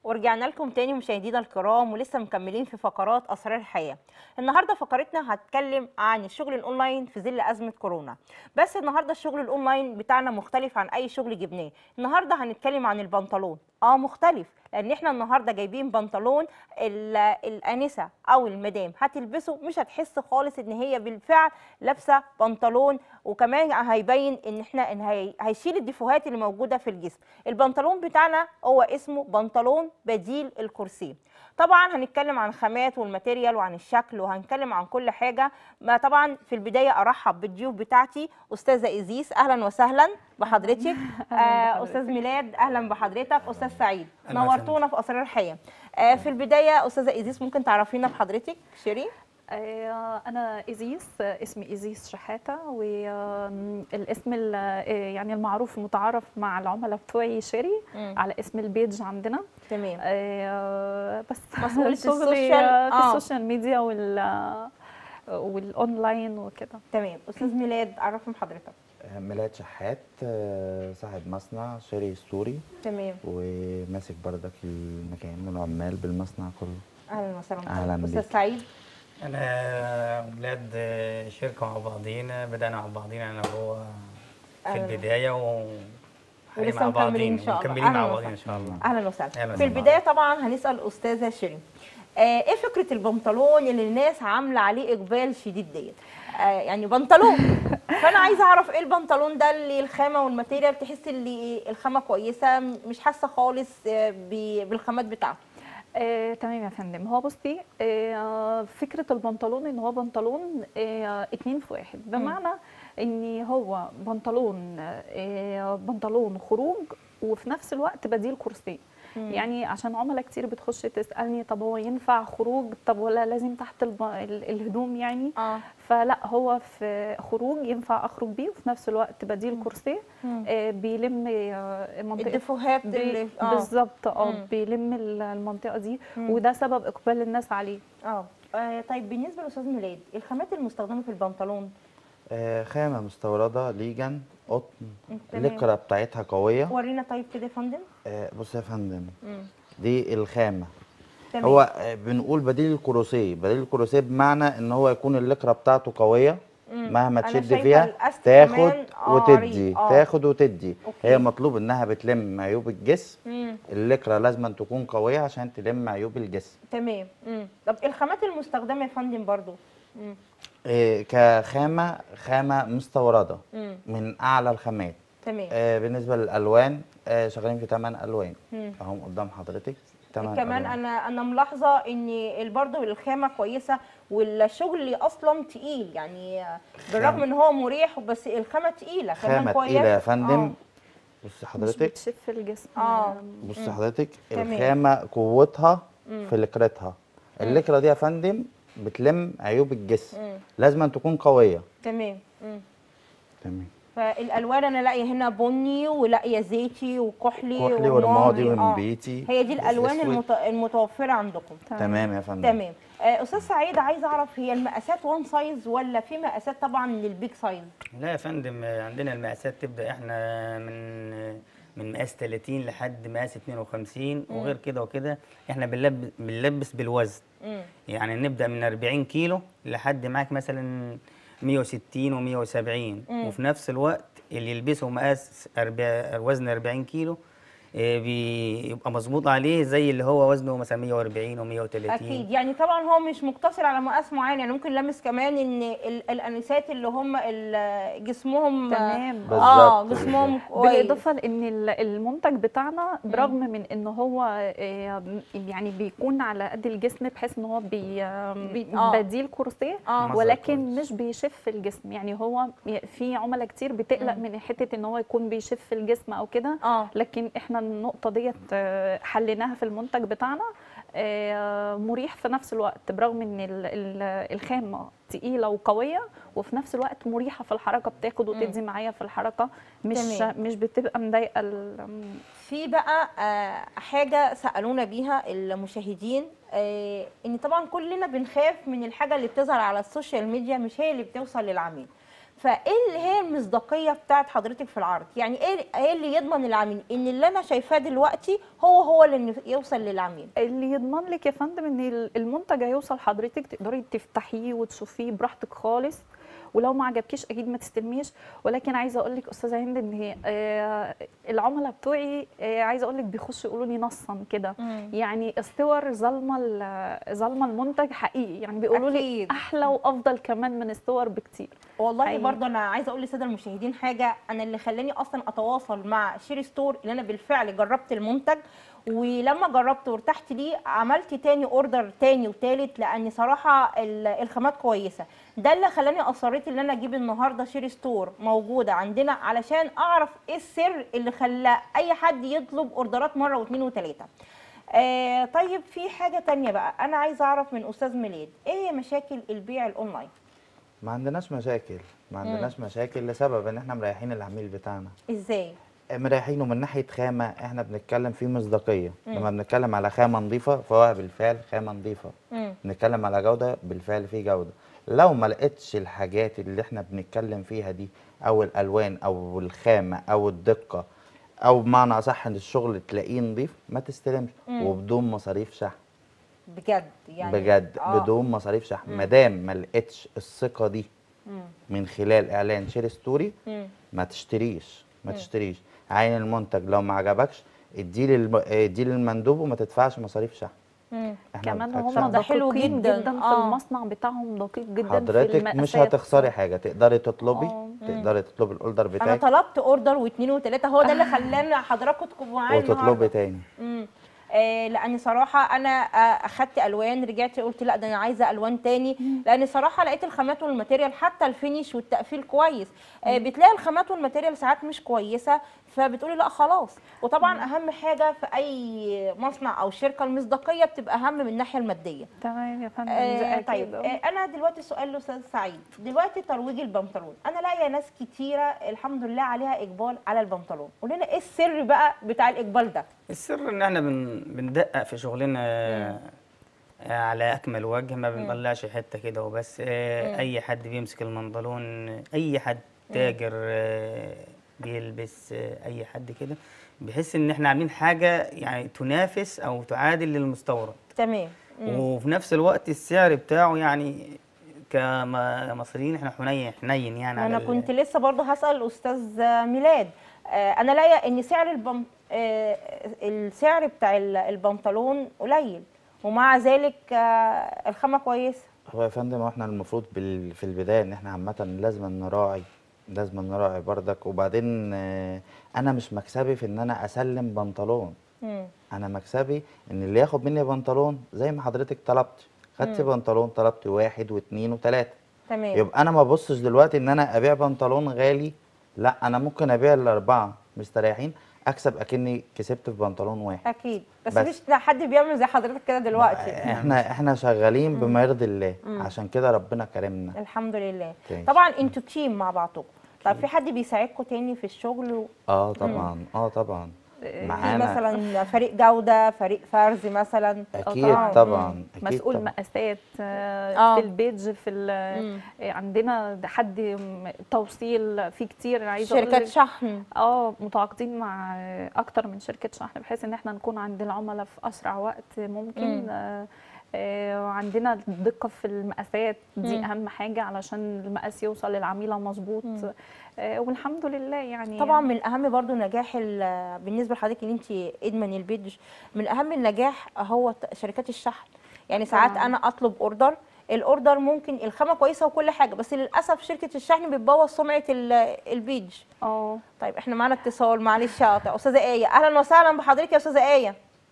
ورجعنا لكم تاني مشاهدينا الكرام ولسه مكملين في فقرات اسرار الحياه النهارده فقرتنا هتكلم عن الشغل الاونلاين في ظل ازمه كورونا بس النهارده الشغل الاونلاين بتاعنا مختلف عن اي شغل جبناه النهارده هنتكلم عن البنطلون اه مختلف لان احنا النهارده جايبين بنطلون ال- الانسه او المدام هتلبسه مش هتحس خالص ان هي بالفعل لابسه بنطلون وكمان هيبين ان احنا ان هي هيشيل الديفوهات اللي موجوده في الجسم البنطلون بتاعنا هو اسمه بنطلون بديل الكرسي طبعا هنتكلم عن خامات والماتيريال وعن الشكل وهنتكلم عن كل حاجه ما طبعا في البدايه ارحب بالضيوف بتاعتي استاذه ايزيس اهلا وسهلا بحضرتك آه استاذ ميلاد اهلا بحضرتك استاذ سعيد أهلا وسهلا. نورتونا في اسرار الحياه آه في البدايه استاذه ايزيس ممكن تعرفينا بحضرتك شيرين آه، أنا إيزيس آه، اسمي إيزيس شحاتة والاسم ال- آه، يعني المعروف المتعارف مع العملاء بتوعي شيري مم. على اسم البيج عندنا تمام آه، بس مسؤولة شغلي، السوشيال- آه، في آه. السوشيال ميديا وال آه، والأونلاين وكده تمام استاذ ميلاد عرفهم حضرتك ميلاد شحات آه، صاحب مصنع شيري ستوري تمام وماسك بردك المكان والعمال بالمصنع كله اهلا وسهلا أهلاً بحضرتك. استاذ بيك. سعيد انا ولاد شركه مع بعضينا بدانا مع بعضينا انا وهو في أهلاً. البدايه و ولسه مع مكملين بعضينا إن شاء الله. مكملين أهلاً مع وسهلاً. بعضينا ان شاء الله اهلا وسهلا أهلاً في وسهلاً. البدايه طبعا هنسال استاذه شيرين آه ايه فكره البنطلون اللي الناس عامله عليه اقبال شديد ديت آه يعني بنطلون فانا عايزه اعرف ايه البنطلون ده اللي الخامه والماتيريال تحس اللي الخامه كويسه مش حاسه خالص آه، ب- بالخامات بتاعته آه، تمام يا فندم هو بصي آه، فكرة البنطلون ان هو بنطلون آه، اتنين في واحد بمعنى ان هو بنطلون آه، بنطلون خروج وفي نفس الوقت بديل كرسي مم. يعني عشان عملاء كتير بتخش تسألني طب هو ينفع خروج طب ولا لازم تحت الب... ال- الهدوم يعني اه فلا هو في خروج ينفع اخرج بيه وفي نفس الوقت بديل كرسي مم. آه، بيلم آه، منطقة الدفوهات بي- اللي اه بالظبط اه مم. بيلم ال- المنطقه دي مم. وده سبب اقبال الناس عليه اه آه، طيب بالنسبه لاستاذ ميلاد الخامات المستخدمه في البنطلون آه، خامة مستوردة ليجن قطن مم، تمام. اللكرة بتاعتها قوية ورينا طيب كده يا فندم آه، بص يا فندم مم. دي الخامة تمام هو آه، بنقول بديل الكروسيه بديل الكروسيه بمعنى ان هو يكون اللكرة بتاعته قوية مم. مهما أنا تشد شايفة فيها الأستك تاخد كمان، آه، وتدي عريض، آه. تاخد وتدي أوكي. هي مطلوب انها بتلم عيوب الجسم مم. اللكرة لازم تكون قوية عشان تلم عيوب الجسم تمام مم. طب الخامات المستخدمه يا فندم برضو مم. إيه، كخامة خامة مستوردة مم. من أعلى الخامات تمام آه، بالنسبة للألوان آه، شغالين في 8 ألوان مم. أهم قدام حضرتك 8 كمان ألوان. انا انا ملاحظه ان ال- برضو الخامه كويسه والشغل اصلا تقيل يعني بالرغم خامة. ان هو مريح بس الخامه تقيله كمان خامة كويسه تقيلة يا فندم آه. بص مش حضرتك بتشف الجسم آه. بص مم. حضرتك تمام. الخامة قوتها مم. في لكرتها اللكرة دي يا فندم بتلم عيوب الجسم مم. لازم تكون قوية تمام مم. تمام فالالوان انا لاقيه هنا بني ولاقيه زيتي وكحلي كحلي ورمادي آه. ونبيتي هي دي الالوان أسود. المت... المتوفره عندكم تمام يا فندم تمام آه، استاذ سعيد عايز اعرف هي المقاسات وان سايز ولا في مقاسات طبعا للبيج سايز لا يا فندم عندنا المقاسات تبدا احنا من من مقاس 30 لحد مقاس 52 وغير كده وكده احنا بنلبس بنلبس بالوزن مم. يعني نبدا من 40 كيلو لحد معاك مثلا 160 و170 وفي نفس الوقت اللي يلبسه مقاس أربع- وزن 40 كيلو إيه، بيبقى مظبوط عليه زي اللي هو وزنه مثلا 140 و130 اكيد يعني طبعا هو مش مقتصر على مقاس معين يعني ممكن لمس كمان ان ال- الانسات اللي هم ال- جسمهم تمام. اه بالظبط، جسمهم كويس بالاضافه لان ال- المنتج بتاعنا برغم من ان هو آه، يعني بيكون على قد الجسم بحيث ان هو بي بي- آه. بديل كرسي اه مصدر ولكن كويس. مش بيشف الجسم يعني هو في عملاء كتير بتقلق مم. من حته ان هو يكون بيشف الجسم او كده اه لكن احنا النقطه ديت آه، حليناها في المنتج بتاعنا آه، مريح في نفس الوقت برغم ان ال- ال- الخامه تقيله وقويه وفي نفس الوقت مريحه في الحركه بتاخد وتدي معايا في الحركه مش تمام. مش بتبقى مضايقه ال- في بقى آه، حاجه سالونا بيها المشاهدين آه، ان طبعا كلنا بنخاف من الحاجه اللي بتظهر على السوشيال ميديا مش هي اللي بتوصل للعميل فايه اللي هي المصداقيه بتاعت حضرتك في العرض يعني ايه ايه اللي يضمن العميل ان اللي انا شايفاه دلوقتي هو هو اللي يوصل للعميل اللي يضمن لك يا فندم ان المنتج هيوصل حضرتك تقدري تفتحيه وتشوفيه براحتك خالص ولو ما عجبكيش اكيد ما تستلميش ولكن عايزه اقول لك استاذه هند ان هي آه العملاء بتوعي آه عايزه اقول لك بيخشوا يقولوا لي نصا كده مم. يعني الصور ظالمه ال- ظالمه المنتج حقيقي يعني بيقولوا لي أكيد. احلى وافضل كمان من الصور بكتير والله حقيقي. برضه انا عايزه اقول للساده المشاهدين حاجه انا اللي خلاني اصلا اتواصل مع شيري ستور اللي انا بالفعل جربت المنتج ولما جربت وارتحت ليه عملت تاني اوردر تاني وتالت لان صراحه ال- الخامات كويسه ده اللي خلاني اصريت ان انا اجيب النهارده شيري ستور موجوده عندنا علشان اعرف ايه السر اللي خلى اي حد يطلب اوردرات مره واثنين وثلاثه آه طيب في حاجه تانية بقى انا عايزه اعرف من استاذ ميلاد ايه هي مشاكل البيع الاونلاين ما عندناش مشاكل ما عندناش مشاكل لسبب ان احنا مريحين العميل بتاعنا ازاي مريحينه من ناحيه خامه احنا بنتكلم فيه مصداقيه لما بنتكلم على خامه نظيفه فهو بالفعل خامه نظيفه مم. بنتكلم على جوده بالفعل في جوده لو ما لقيتش الحاجات اللي احنا بنتكلم فيها دي او الالوان او الخامه او الدقه او بمعنى اصح ان الشغل تلاقيه نظيف ما تستلمش وبدون مصاريف شحن بجد يعني بجد آه. بدون مصاريف شحن ما دام ما لقيتش الثقه دي مم. من خلال اعلان شير ستوري مم. ما تشتريش ما تشتريش عين المنتج لو ما عجبكش اديه للم... اديه للمندوب وما تدفعش مصاريف شحن مم. احنا كمان بنتحكمش. هم ده حلو دقيقين جداً. جدا, في آه. المصنع بتاعهم دقيق جدا في حضرتك مش المقاسات. هتخسري حاجه تقدري تطلبي آه. تقدري تطلبي الاوردر انا بتاعك طلبت اوردر واثنين وثلاثه هو ده اللي خلاني حضراتكم تكونوا معايا وتطلبي النهارده تاني امم آه لان صراحه انا آه اخدت الوان رجعت قلت لا ده انا عايزه الوان تاني لان صراحه لقيت الخامات والماتيريال حتى الفينش والتقفيل كويس آه بتلاقي الخامات والماتيريال ساعات مش كويسه فبتقولي لا خلاص وطبعا اهم حاجه في اي مصنع او شركه المصداقيه بتبقى اهم من الناحيه الماديه تمام يا فندم آه ده طيب أكيد. آه انا دلوقتي سؤال لاستاذ سعيد دلوقتي ترويج البنطلون انا لاقيه ناس كتيره الحمد لله عليها اقبال على البنطلون قول لنا ايه السر بقى بتاع الاقبال ده السر ان احنا بن... بندقق في شغلنا آه، على اكمل وجه ما بنطلعش حته كده وبس آه، اي حد بيمسك المنطلون اي حد تاجر آه، بيلبس آه، اي حد كده بيحس ان احنا عاملين حاجه يعني تنافس او تعادل للمستورد تمام وفي نفس الوقت السعر بتاعه يعني كمصريين احنا حنين حنين يعني على انا ال- كنت لسه برضه هسال الاستاذ ميلاد آه انا لاقيه ان سعر البم... آه السعر بتاع ال- البنطلون قليل ومع ذلك آه الخامه كويسه هو يا فندم احنا المفروض بال... في البدايه ان احنا عامه لازم نراعي لازم نراعي بردك وبعدين آه، انا مش مكسبي في ان انا اسلم بنطلون مم. انا مكسبي ان اللي ياخد مني بنطلون زي ما حضرتك طلبت خدت بنطلون طلبت واحد واثنين وثلاثه تمام يبقى انا ما ببصش دلوقتي ان انا ابيع بنطلون غالي لا انا ممكن ابيع الاربعه مستريحين اكسب اكني كسبت في بنطلون واحد اكيد بس, بس. مش حد بيعمل زي حضرتك كده دلوقتي احنا احنا شغالين بما يرضي الله عشان كده ربنا كرمنا الحمد لله تعيش. طبعا انتوا تيم مع بعضكم طب في حد بيساعدكم تاني في الشغل و- اه طبعا اه طبعا في معانا مثلا فريق جوده فريق فرز مثلا اكيد طبعاً. طبعا اكيد مسؤول طبعا. مقاسات آه، آه. في البيج في ال- مم. آه، عندنا ده حد م- توصيل في كتير أنا عايزه أقول شركات لك- شحن اه متعاقدين مع آه، اكتر من شركه شحن بحيث ان احنا نكون عند العملاء في اسرع وقت ممكن مم. آه، آه، وعندنا الدقه في المقاسات دي مم. اهم حاجه علشان المقاس يوصل للعميله مظبوط آه، والحمد لله يعني طبعا من اهم برضو نجاح ال- بالنسبه لحضرتك ان انت ادمن البيج من اهم النجاح هو ت- شركات الشحن يعني ساعات طبعاً. انا اطلب اوردر الاوردر ممكن الخامه كويسه وكل حاجه بس للاسف شركه الشحن بتبوظ سمعه ال- البيج اه طيب احنا معانا اتصال معلش يا قاطع. استاذه ايه اهلا وسهلا بحضرتك يا استاذه ايه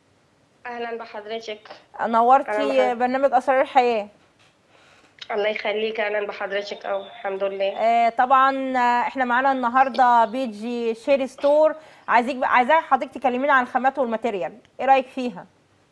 اهلا بحضرتك نورتي أهلاً. برنامج اسرار الحياه الله يخليك اهلا بحضرتك او الحمد لله آه، طبعا آه، احنا معانا النهارده بيج شيري ستور عايزك عايزاك حضرتك تكلمينا عن الخامات والماتيريال ايه رايك فيها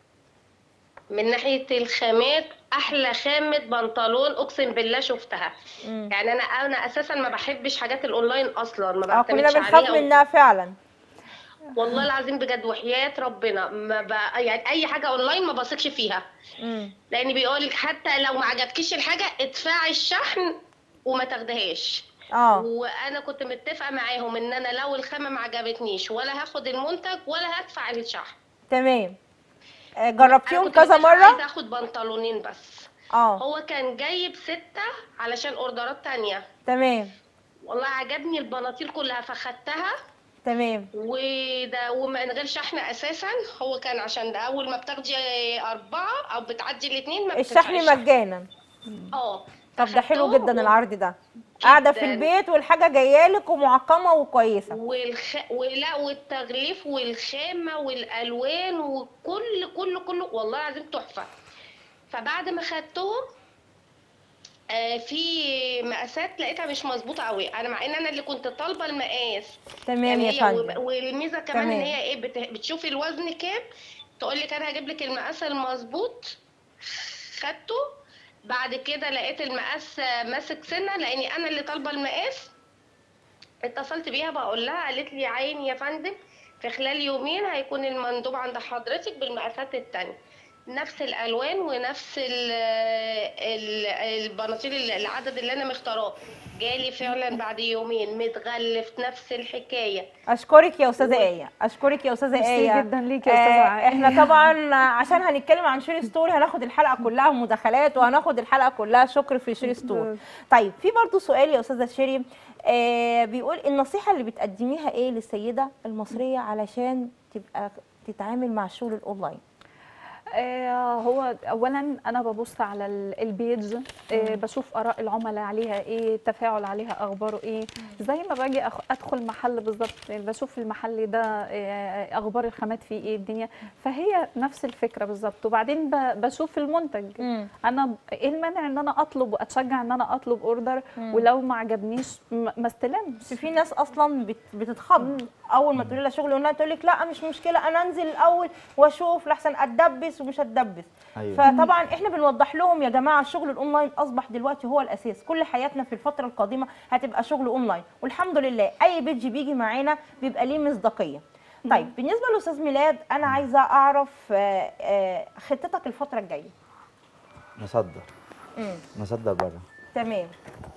من ناحيه الخامات احلى خامه بنطلون اقسم بالله شفتها مم. يعني انا انا اساسا ما بحبش حاجات الاونلاين اصلا ما اه كلنا بعتمدش بنخاف عليها منها فعلا والله العظيم بجد وحياه ربنا ما ب... يعني اي حاجه اونلاين ما بثقش فيها مم. لان بيقول لك حتى لو ما عجبكيش الحاجه ادفعي الشحن وما تاخدهاش اه وانا كنت متفقه معاهم ان انا لو الخامه ما عجبتنيش ولا هاخد المنتج ولا هدفع الشحن تمام آه، انا جربتيهم كنت كذا متفقة مره عايزه اخد بنطلونين بس اه هو كان جايب ستة علشان اوردرات تانية تمام والله عجبني البناطيل كلها فخدتها تمام وده ومن غير شحن اساسا هو كان عشان ده اول ما بتاخدي اربعه او بتعدي الاثنين ما الشحن بتدفعيش شحن. مجانا اه طب ده حلو أخدتهم جدا و- العرض ده قاعده في جداً. البيت والحاجه جايه لك ومعقمه وكويسه والخ... ولا والتغليف والخامه والالوان وكل كله كله والله العظيم تحفه فبعد ما خدتهم آه في مقاسات لقيتها مش مظبوطه قوي انا مع ان انا اللي كنت طالبه المقاس تمام يعني يا هي فندم وب- والميزه كمان ان تمام. هي ايه بت... بتشوفي الوزن كام تقول لك انا هجيب لك المقاس المظبوط خدته بعد كده لقيت المقاس ماسك سنه لاني انا اللي طالبه المقاس اتصلت بيها بقول لها قالت لي عيني يا فندم في خلال يومين هيكون المندوب عند حضرتك بالمقاسات التانية نفس الالوان ونفس ال ال البناطيل العدد اللي انا مختاراه جالي فعلا بعد يومين متغلف نفس الحكايه اشكرك يا استاذه ايه اشكرك يا استاذه ميرسي ايه جدا ليك يا أستاذة عائلة. احنا طبعا عشان هنتكلم عن شيري ستور هناخد الحلقه كلها مداخلات وهناخد الحلقه كلها شكر في شيري ستور طيب في برضو سؤال يا استاذه شيري آه بيقول النصيحه اللي بتقدميها ايه للسيده المصريه علشان تبقى تتعامل مع الشغل الاونلاين آه، هو اولا انا ببص على ال- البيج آه، بشوف اراء العملاء عليها ايه التفاعل عليها اخباره ايه زي ما باجي أخ- ادخل محل بالظبط بشوف المحل ده آه، اخبار الخامات فيه ايه الدنيا فهي نفس الفكره بالظبط وبعدين ب- بشوف المنتج مم. انا ب- ايه المانع ان انا اطلب واتشجع ان انا اطلب اوردر ولو ما عجبنيش م- ما استلمش بس في ناس اصلا بت- بتتخض اول ما تقولي لها شغل اونلاين تقول لك لا مش مشكله انا انزل الاول واشوف لحسن اتدبس ومش اتدبس أيوة. فطبعا احنا بنوضح لهم يا جماعه الشغل الاونلاين اصبح دلوقتي هو الاساس كل حياتنا في الفتره القادمه هتبقى شغل اونلاين والحمد لله اي بيج بيجي معانا بيبقى ليه مصداقيه طيب بالنسبه لاستاذ ميلاد انا عايزه اعرف آه، آه، خطتك الفتره الجايه نصدر مم. نصدر بره تمام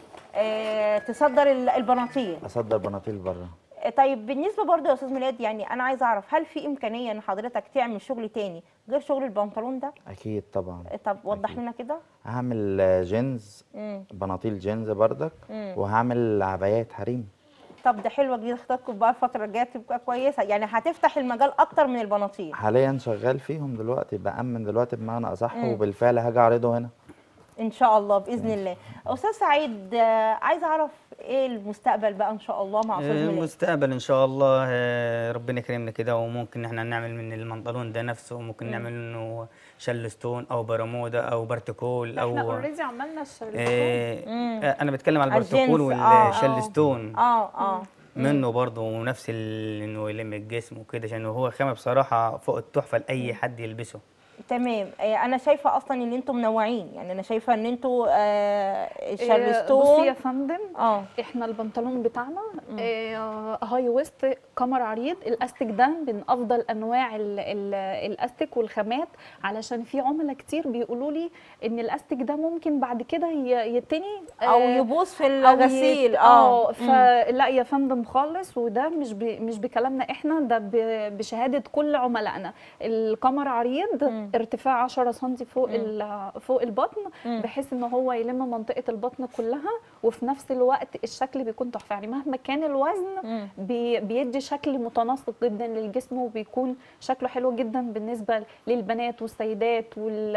آه، تصدر ال- البناطيل اصدر بناطيل بره طيب بالنسبه برضو يا استاذ ميلاد يعني انا عايزه اعرف هل في امكانيه ان حضرتك تعمل شغل تاني غير شغل البنطلون ده اكيد طبعا طب وضح أكيد. لنا كده هعمل آه، جينز مم. بناطيل جينز بردك مم. وهعمل عبايات حريم طب ده حلوه جدا اختياركم بقى الفتره الجايه تبقى كويسه يعني هتفتح المجال اكتر من البناطيل حاليا شغال فيهم دلوقتي بأمن دلوقتي بمعنى أصح مم. وبالفعل هاجي أعرضه هنا ان شاء الله باذن الله استاذ سعيد آه، عايزه اعرف ايه المستقبل بقى ان شاء الله مع استاذ ميلاد المستقبل ان شاء الله آه، ربنا يكرمنا كده وممكن احنا نعمل من المنطلون ده نفسه ممكن نعمل منه شلستون او برمودا او برتكول احنا او اوريدي عملنا الشركات آه، مم. آه، انا بتكلم على الجنس، البرتكول آه، آه. والشلستون اه اه منه برضه ونفس ال- انه يلم الجسم وكده عشان هو خامه بصراحه فوق التحفه لاي حد يلبسه تمام آه، انا شايفه اصلا ان انتم منوعين يعني انا شايفه ان انتم آه آه، بصي شارلستون يا فندم اه احنا البنطلون بتاعنا آه، هاي ويست كمر عريض الاستيك ده من افضل انواع ال- ال- الاستيك والخامات علشان في عملاء كتير بيقولوا لي ان الاستيك ده ممكن بعد كده ي- يتني او آه، يبوظ في أو يت- الغسيل اه مم. فلا يا فندم خالص وده مش ب... مش بكلامنا احنا ده ب... بشهاده كل عملائنا القمر عريض مم. ارتفاع 10 سم فوق مم. ال... فوق البطن مم. بحيث ان هو يلم منطقه البطن كلها وفي نفس الوقت الشكل بيكون تحفه يعني مهما كان الوزن مم. بي... بيدي شكل متناسق جدا للجسم وبيكون شكله حلو جدا بالنسبه للبنات والسيدات وال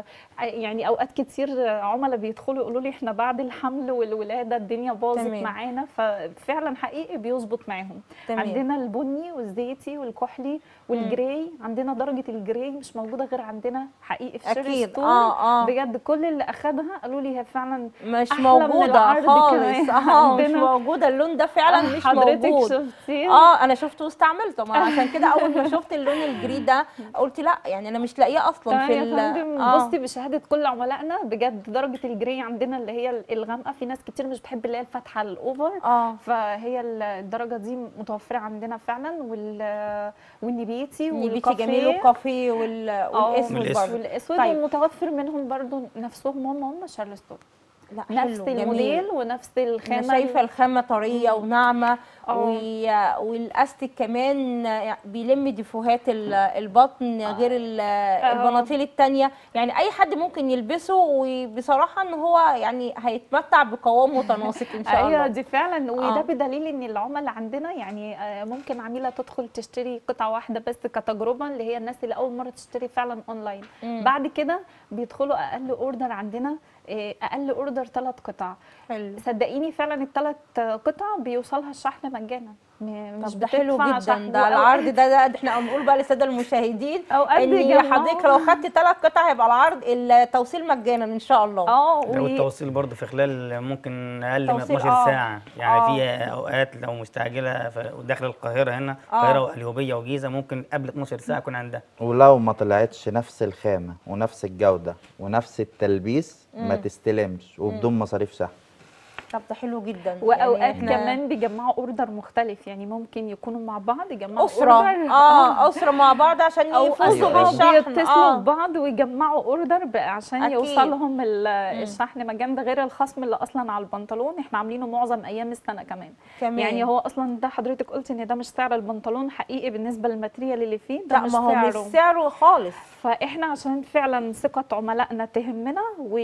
يعني اوقات كتير عملاء بيدخلوا يقولوا لي احنا بعد الحمل والولاده الدنيا باظت تمام. معانا ففعلا حقيقي بيظبط معاهم تمام. عندنا البني والزيتي والكحلي والجراي عندنا درجه الجراي مش موجوده غير عندنا حقيقي في شيري أكيد. ستور آه، آه. بجد كل اللي اخدها قالوا لي هي فعلا مش أحلى من موجوده العرض خالص كمان. اه مش عندنا- موجوده اللون ده فعلا مش حضرتك موجود شفتيه اه انا شفته واستعملته ما عشان كده اول ما شفت اللون الجري ده قلت لا يعني انا مش لاقيه اصلا تمام في يا ال- فندم آه. بصي بشهاده كل عملائنا بجد درجه الجري عندنا اللي هي الغامقه في ناس كتير مش بتحب اللي هي الفاتحه الاوفر اه فهي الدرجه دي متوفره عندنا فعلا وال والنبيتي نبيتي والكافيه جميل والكافيه وال... آه، والاسود والأسود. برضه والاسود طيب. ومتوفر منهم برضو نفسهم هم هم شارلستون لا نفس حلو، جميل. الموديل ونفس الخامه انا شايفه الخامه طريه وناعمه اه. و- والاستيك كمان بيلم ديفوهات ال- البطن غير ال- البناطيل التانية يعني اي حد ممكن يلبسه وبصراحه ان هو يعني هيتمتع بقوام متناسق ان شاء ايوه الله دي فعلا وده آه. بدليل ان العملاء عندنا يعني آه، ممكن عميله تدخل تشتري قطعه واحده بس كتجربه اللي هي الناس اللي اول مره تشتري فعلا اونلاين مم. بعد كده بيدخلوا اقل اوردر عندنا آه، اقل اوردر ثلاث قطع حلو صدقيني فعلا الثلاث قطع بيوصلها الشحن مجانا م- مش طب ده حلو بتدفع جدا شحن. ده وأو- العرض ده ده احنا هنقول بقى للساده المشاهدين أوقات ان بيجمعوا. حضرتك لو خدت ثلاث قطع هيبقى العرض التوصيل مجانا ان شاء الله اه لو و- التوصيل برضه في خلال ممكن اقل من توصيل، 12 آه. ساعه يعني آه. في اوقات لو مستعجله ف- داخل القاهره هنا آه. القاهره واليوبيه وجيزه ممكن قبل 12 ساعه يكون عندها ولو ما طلعتش نفس الخامة ونفس الجودة ونفس التلبيس ما تستلمش وبدون مصاريف شحن طب ده حلو جدا واوقات يعني إحنا كمان بيجمعوا اوردر مختلف يعني ممكن يكونوا مع بعض يجمعوا اسره اوردر اه اسره مع بعض عشان او يفوزوا أيوة، أيوة. بالشحن بيتصلوا اه ببعض ويجمعوا اوردر بقى عشان أكيد. يوصلهم ال- الشحن مجان ده غير الخصم اللي اصلا على البنطلون احنا عاملينه معظم ايام السنه كمان كمان يعني هو اصلا ده حضرتك قلت ان ده مش سعر البنطلون حقيقي بالنسبه للماتريال اللي فيه ده لا مش ما هو مش سعره سعره خالص فاحنا عشان فعلا ثقه عملائنا تهمنا و...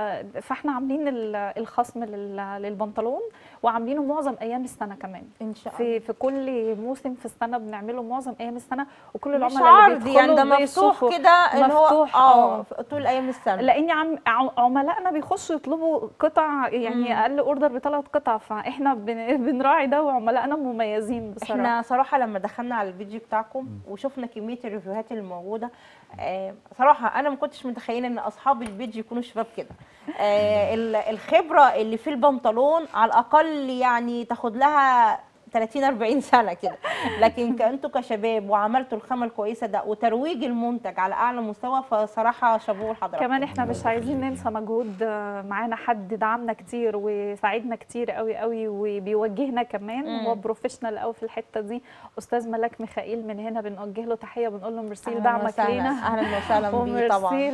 فاحنا عاملين ال- الخصم لل- للبنطلون وعاملينه معظم ايام السنه كمان ان شاء الله في في كل موسم في السنه بنعمله معظم ايام السنه وكل مش العملاء اللي عرض يعني ده بيدخلوا مفتوح بيشوفوا- كده اللي هو مفتوح، اه آه. طول ايام السنه لان عم ع- عملائنا بيخشوا يطلبوا قطع يعني اقل اوردر بثلاث قطع فاحنا بن- بنراعي ده وعملائنا مميزين بصراحه احنا صراحه لما دخلنا على الفيديو بتاعكم وشفنا كميه الريفيوهات اللي موجوده آه صراحه انا ما كنتش متخيله ان اصحاب البيج يكونوا شباب كده آه ال- الخبره اللي في البنطلون على الاقل يعني تاخد لها 30 40 سنه كده لكن ك- انتوا كشباب وعملتوا الخامه الكويسه ده وترويج المنتج على اعلى مستوى فصراحه شابوه لحضراتكم كمان احنا مش عايزين ننسى مجهود آه، معانا حد دعمنا كتير وساعدنا كتير قوي قوي وبيوجهنا كمان مم. هو بروفيشنال قوي في الحته دي استاذ ملاك ميخائيل من هنا بنوجه له تحيه بنقول له ميرسي أهلاً لدعمك وسهلاً. لينا اهلا وسهلا بيه وميرسي طبعا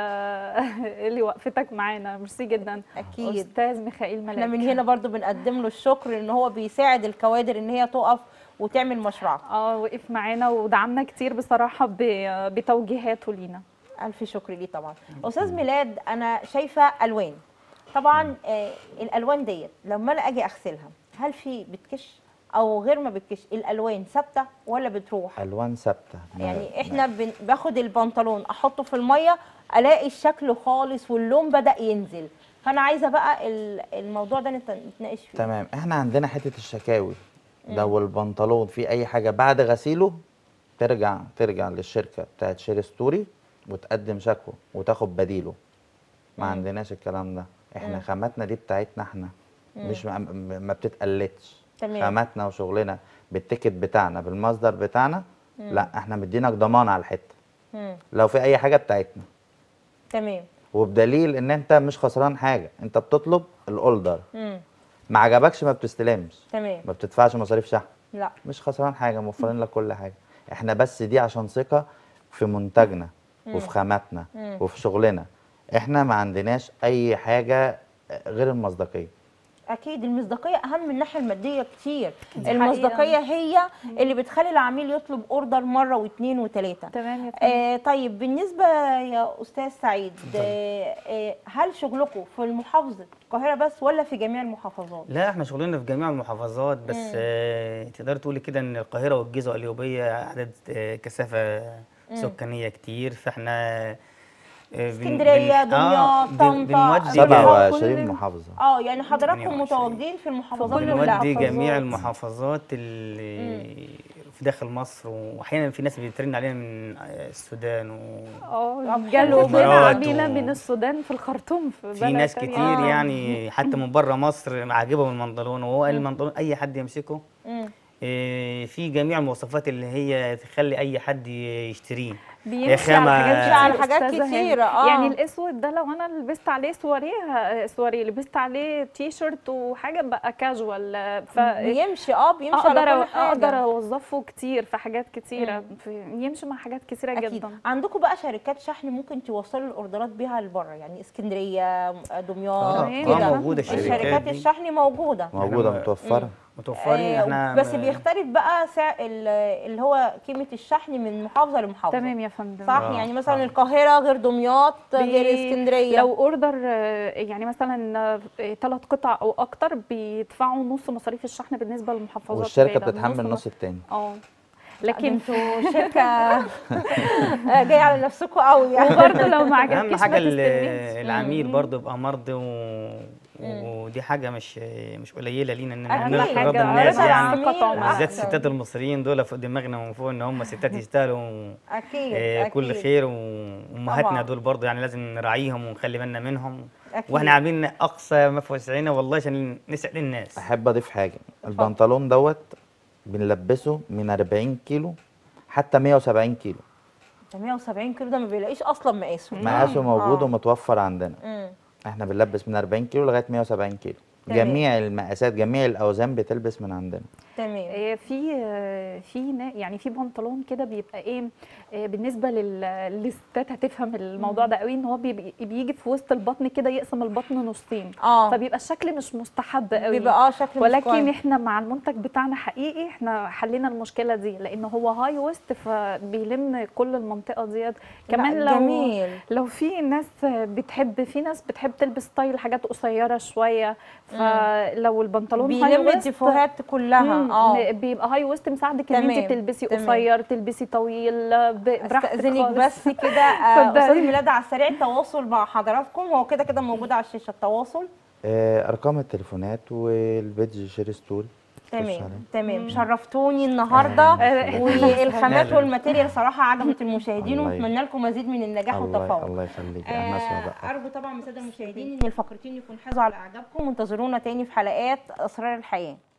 ل- لوقفتك معانا ميرسي جدا اكيد استاذ ميخائيل ملاك احنا من هنا برضو بنقدم له الشكر ان هو بيساعد الكوادر ان هي تقف وتعمل مشروعها اه وقف معانا ودعمنا كتير بصراحه ب- بتوجيهاته لينا الف شكر ليه طبعا استاذ ميلاد انا شايفه الوان طبعا آه الالوان ديت لما انا اجي اغسلها هل في بتكش او غير ما بتكش الالوان ثابته ولا بتروح الوان ثابته ما- يعني احنا بن- باخد البنطلون احطه في الميه الاقي الشكل خالص واللون بدا ينزل فانا عايزه بقى ال- الموضوع ده نت- نتناقش فيه تمام احنا عندنا حته الشكاوي لو البنطلون فيه اي حاجه بعد غسيله ترجع ترجع للشركه بتاعت شير ستوري وتقدم شكوى وتاخد بديله ما عندناش الكلام ده احنا خاماتنا دي بتاعتنا احنا مش ما, ما بتتقلدش تمام. خاماتنا وشغلنا بالتيكت بتاعنا بالمصدر بتاعنا لا احنا مدينك ضمان على الحته مم. لو في اي حاجه بتاعتنا تمام وبدليل ان انت مش خسران حاجه انت بتطلب الاوردر مم. ما عجبكش ما بتستلمش تمام ما بتدفعش مصاريف شحن لا مش خسران حاجه موفرين لك كل حاجه احنا بس دي عشان ثقه في منتجنا وفي خاماتنا مم. وفي شغلنا احنا ما عندناش اي حاجه غير المصداقيه اكيد المصداقيه اهم من الناحيه الماديه كتير دي المصداقيه حقيقة. هي اللي بتخلي العميل يطلب اوردر مره واثنين وثلاثه تمام يا فندم آه طيب بالنسبه يا استاذ سعيد آه آه هل شغلكم في المحافظه القاهره بس ولا في جميع المحافظات لا احنا شغلنا في جميع المحافظات بس آه تقدر تقولي كده ان القاهره والجيزه والقليوبيه عدد آه كثافه سكانيه كتير فاحنا آه، بن- اسكندرية، بن- آه، دمياط، بن- طنطا، بنودي سبعة جميع- 27 محافظه اه يعني حضراتكم 28. متواجدين في المحافظات كل كلها بنودي المحافظات. جميع المحافظات اللي في داخل مصر واحيانا في ناس بترن علينا من آه، السودان و... اه طب جالوا حلو بينا الإمارات عميله و- من السودان في الخرطوم في, في بلد ناس تانية. كتير آه. يعني حتى من بره مصر عاجبهم المنطلون وهو قال المنطلون اي حد يمسكه مم. إيه، في جميع المواصفات اللي هي تخلي اي حد يشتريه بيمشي خامة- على حاجات كتير على حاجات أستاذة هاني. كتيرة، آه. يعني الاسود ده لو انا لبست عليه سواريه سواريه لبست عليه تي شيرت وحاجه بقى كاجوال ف بيمشي اه بيمشي اقدر على كل حاجه اقدر اوظفه كتير في حاجات كتيره في يمشي مع حاجات كتيره اكيد جدا عندكم بقى شركات شحن ممكن توصلوا الاوردرات بيها لبره يعني اسكندريه دمياط آه، تمام. كده آه، موجودة الشركات الشركات دي. الشحن موجوده موجوده إحنا- متوفره متوفرين آه، احنا بس م- بيختلف بقى سعر ال- اللي هو قيمه الشحن من محافظه لمحافظه تمام يا فندم صح آه، يعني مثلا آه. القاهره غير دمياط غير بي- اسكندريه لو اوردر آه، يعني مثلا ثلاث قطع او اكتر بيدفعوا نص مصاريف الشحن بالنسبه للمحافظات والشركه بعيدة. بتتحمل نص النص التاني اه لكن لكن انتوا شركه آه، جايه على نفسكم قوي يعني وبرضه لو ما عجبكيش اهم حاجه ما ال- تستلميش. العميل مم. برضه يبقى مرضي و... ودي حاجه مش مش قليله لينا ان أكيد. نرضي حاجة رضا الناس رضا يعني العميل قطع أحسن. بالذات الستات المصريين دول فوق دماغنا ومن فوق ان هم ستات يستاهلوا اكيد آه، كل أكيد. خير وامهاتنا طبعاً. دول برضه يعني لازم نراعيهم ونخلي بالنا منهم أكيد. واحنا عاملين اقصى ما في وسعنا والله عشان نسعد الناس احب اضيف حاجه البنطلون دوت بنلبسه من 40 كيلو حتى 170 كيلو ده 170 كيلو ده ما بيلاقيش اصلا مقاسه مقاسه موجود آه. ومتوفر عندنا مم. احنا بنلبس من 40 كيلو لغايه 170 كيلو تمام. جميع المقاسات جميع الاوزان بتلبس من عندنا تمام آه، في آه، في نا- يعني في بنطلون كده بيبقى ايه آه، بالنسبه لل- للستات هتفهم الموضوع ده قوي ان هو بيبقى- بيجي في وسط البطن كده يقسم البطن نصين اه فبيبقى الشكل مش مستحب قوي بيبقى اه شكل مش ولكن كويس. احنا مع المنتج بتاعنا حقيقي احنا حلينا المشكله دي لان هو هاي ويست فبيلم كل المنطقه ديت كمان لا، لو جميل لو في ناس بتحب في ناس بتحب تلبس ستايل حاجات قصيره شويه فلو البنطلون هاي بيلم ويست الديفوهات كلها مم، اه بيبقى هاي ويست مساعدك ان تمام، انت تلبسي تمام. قصير تلبسي طويل ب- براحتك استاذنك خالص. بس كده آه، اتفضلي. استاذ ميلاد على السريع التواصل مع حضراتكم هو كده كده موجود على الشاشه التواصل آه، ارقام التليفونات والبيدج شير ستول خش تمام عليه. تمام شرفتوني النهارده آه. والخامات لا، لا. والماتيريال صراحه عجبت المشاهدين الله ونتمنى لكم مزيد من النجاح الله والتفوق الله يخليك احنا اسمع بقى آه، ارجو طبعا من الساده المشاهدين ان الفقرتين يكون حازوا على اعجابكم وانتظرونا تاني في حلقات اسرار الحياه